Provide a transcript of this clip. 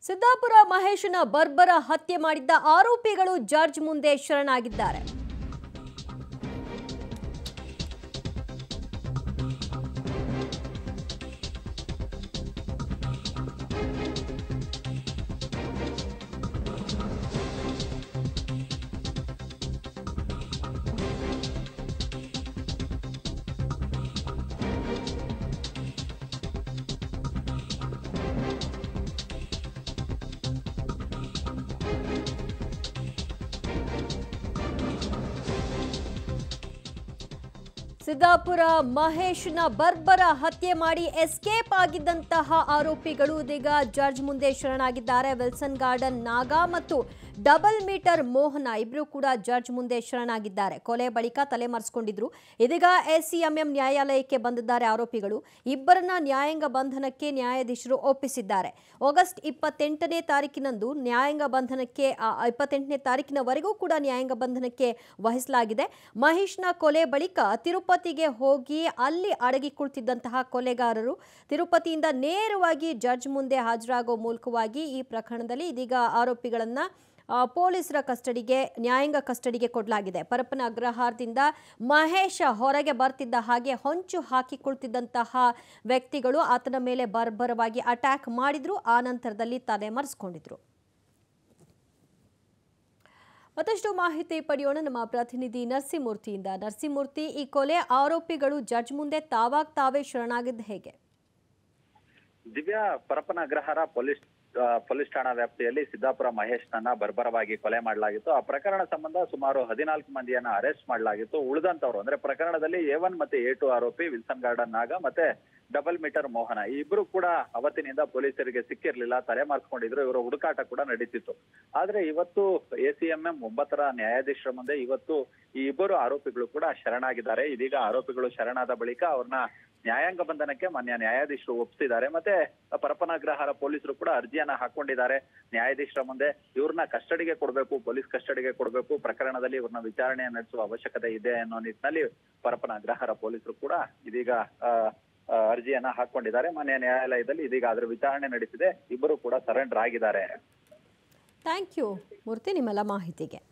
ಸಿದ್ದಾಪುರ ಮಹೇಶನ ಬರ್ಬರ ಹತ್ಯೆ ಮಾಡಿದ್ದ ಆರೋಪಿಗಳು ಜಡ್ಜ್ ಮುಂದೆ ಶರಣಾಗಿದ್ದಾರೆ ಸಿದ್ದಾಪುರ ಮಹೇಶ್ನ ಬರ್ಬರ ಹತ್ಯೆ ಮಾಡಿ ಎಸ್ಕೇಪ್ ಆಗಿದ್ದಂತಹ ಆರೋಪಿಗಳು ಇದೀಗ ಜಡ್ಜ್ ಮುಂದೆ ಶರಣಾಗಿದ್ದಾರೆ ವಿಲ್ಸನ್ ಗಾರ್ಡನ್ ನಾಗಾ ಮತ್ತು ಡಬಲ್ ಮೀಟರ್ ಮೋಹನ ಇಬ್ರು ಕೂಡ ಜಡ್ಜ್ ಮುಂದೆ ಶರಣಾಗಿದ್ದಾರೆ ಕೊಲೆ ಬಳಿಕ ತಲೆಮರೆಸಿಕೊಂಡಿದ್ರು ಇದೀಗ ಎಸಿಎಂಎಂ ನ್ಯಾಯಾಲಯಕ್ಕೆ ಬಂದಿದ್ದಾರೆ ಆರೋಪಿಗಳು ಇಬ್ಬರನ್ನ ನ್ಯಾಯಾಂಗ ಬಂಧನಕ್ಕೆ ನ್ಯಾಯಾಧೀಶರು ಒಪ್ಪಿಸಿದ್ದಾರೆ ಆಗಸ್ಟ್ ಇಪ್ಪತ್ತೆಂಟನೇ ತಾರೀಕಿನಂದು ನ್ಯಾಯಾಂಗ ಬಂಧನಕ್ಕೆ ಆ, ಇಪ್ಪತ್ತೆಂಟನೇ ತಾರೀಕಿನವರೆಗೂ ಕೂಡ ನ್ಯಾಯಾಂಗ ಬಂಧನಕ್ಕೆ ವಹಿಸಲಾಗಿದೆ ಮಹೇಶ್ನ ಕೊಲೆ ಬಳಿಕ ತಿರುಪತಿಗೆ ಹೋಗಿ ಅಲ್ಲಿ ಅಡಗಿ ಕುಳಿತಿದ್ದಂತಹ ಕೊಲೆಗಾರರು ತಿರುಪತಿಯಿಂದ ನೇರವಾಗಿ ಜಡ್ಜ್ ಮುಂದೆ ಹಾಜರಾಗೋ ಮೂಲಕವಾಗಿ ಈ ಪ್ರಕರಣದಲ್ಲಿ ಇದೀಗ ಆರೋಪಿಗಳನ್ನ ಆ, ಪೊಲೀಸರ ಕಸ್ಟಡಿಗೆ ನ್ಯಾಯಾಂಗ ಕಸ್ಟಡಿಗೆ ಕೊಡಲಾಗಿದೆ ಪರಪ್ಪನ ಅಗ್ರಹಾರದಿಂದ ಮಹೇಶ ಹೊರಗೆ ಬರ್ತಿದ್ದ ಹಾಗೆ ಹೊಂಚು ಹಾಕಿ ಕುಳಿತಿದ್ದಂತಹ ವ್ಯಕ್ತಿಗಳು ಆತನ ಮೇಲೆ ಬರ್ಬರವಾಗಿ ಅಟ್ಯಾಕ್ ಮಾಡಿದ್ರು ಆ ನಂತರದಲ್ಲಿ ತಲೆ ಮರೆಸ್ಕೊಂಡಿದ್ರು ಮತ್ತಷ್ಟು ಮಾಹಿತಿ ಪಡೆಯೋಣ ನಮ್ಮ ಪ್ರತಿನಿಧಿ ನರಸಿಂಹಮೂರ್ತಿಯಿಂದ ನರಸಿಂಹಮೂರ್ತಿ ಈ ಕೊಲೆ ಆರೋಪಿಗಳು ಜಡ್ಜ್ ಮುಂದೆ ತಾವಾಗ ತಾವೇ ಶರಣಾಗಿದ್ದು ಹೇಗೆ ದಿವ್ಯಾ ಪರಪ್ಪನ ಅಗ್ರಹಾರ ಪೊಲೀಸ್ ಆ, ಪೊಲೀಸ್ ಠಾಣಾ ವ್ಯಾಪ್ತಿಯಲ್ಲಿ ಸಿದ್ದಾಪುರ ಮಹೇಶ್ನನ್ನ ಬರ್ಬರವಾಗಿ ಕೊಲೆ ಮಾಡಲಾಗಿತ್ತು ಆ ಪ್ರಕರಣ ಸಂಬಂಧ ಸುಮಾರು ಹದಿನಾಲ್ಕು ಮಂದಿಯನ್ನ ಅರೆಸ್ಟ್ ಮಾಡಲಾಗಿತ್ತು ಉಳಿದಂತವ್ರು ಅಂದ್ರೆ ಪ್ರಕರಣದಲ್ಲಿ ಎ ಒನ್ ಮತ್ತೆ ಎ ಟು ಆರೋಪಿ ವಿಲ್ಸನ್ ಗಾರ್ಡನ್ ನಾಗ ಮತ್ತೆ ಡಬಲ್ ಮೀಟರ್ ಮೋಹನ ಈ ಇಬ್ರು ಕೂಡ ಅವತ್ತಿನಿಂದ ಪೊಲೀಸರಿಗೆ ಸಿಕ್ಕಿರ್ಲಿಲ್ಲ ತಲೆ ಮಾರ್ಸ್ಕೊಂಡಿದ್ರು ಇವರ ಹುಡುಕಾಟ ಕೂಡ ನಡೀತಿತ್ತು ಆದ್ರೆ ಇವತ್ತು ಎಸಿಎಂಎಂ ಒಂಬತ್ತರ ನ್ಯಾಯಾಧೀಶರ ಮುಂದೆ ಇವತ್ತು ಈ ಇಬ್ಬರು ಆರೋಪಿಗಳು ಕೂಡ ಶರಣಾಗಿದ್ದಾರೆ ಇದೀಗ ಆರೋಪಿಗಳು ಶರಣಾದ ಬಳಿಕ ಅವ್ರನ್ನ ನ್ಯಾಯಾಂಗ ಬಂಧನಕ್ಕೆ ಮಾನ್ಯ ನ್ಯಾಯಾಧೀಶರು ಒಪ್ಪಿಸಿದ್ದಾರೆ ಮತ್ತೆ ಪರಪನಾಗ್ರಹಾರ ಪೊಲೀಸರು ಕೂಡ ಅರ್ಜಿಯನ್ನ ಹಾಕೊಂಡಿದ್ದಾರೆ ನ್ಯಾಯಾಧೀಶರ ಮುಂದೆ ಇವ್ರನ್ನ ಕಸ್ಟಡಿಗೆ ಕೊಡಬೇಕು ಪೊಲೀಸ್ ಕಸ್ಟಡಿಗೆ ಕೊಡಬೇಕು ಪ್ರಕರಣದಲ್ಲಿ ಇವ್ರನ್ನ ವಿಚಾರಣೆ ನಡೆಸುವ ಅವಶ್ಯಕತೆ ಇದೆ ಅನ್ನೋ ನಿಟ್ಟಿನಲ್ಲಿ ಪರಪ್ಪನ ಅಗ್ರಹಾರ ಪೊಲೀಸರು ಕೂಡ ಇದೀಗ ಆ, ಆ, ಅರ್ಜಿಯನ್ನ ಹಾಕೊಂಡಿದ್ದಾರೆ ಮಾನ್ಯ ನ್ಯಾಯಾಲಯದಲ್ಲಿ ಇದೀಗ ಅದರ ವಿಚಾರಣೆ ನಡೆಸಿದೆ ಇಬ್ಬರು ಕೂಡ ಸರೆಂಡರ್ ಆಗಿದ್ದಾರೆ ಥ್ಯಾಂಕ್ ಯು ಮೂರ್ತಿ ನಿಮ್ಮೆಲ್ಲ ಮಾಹಿತಿಗೆ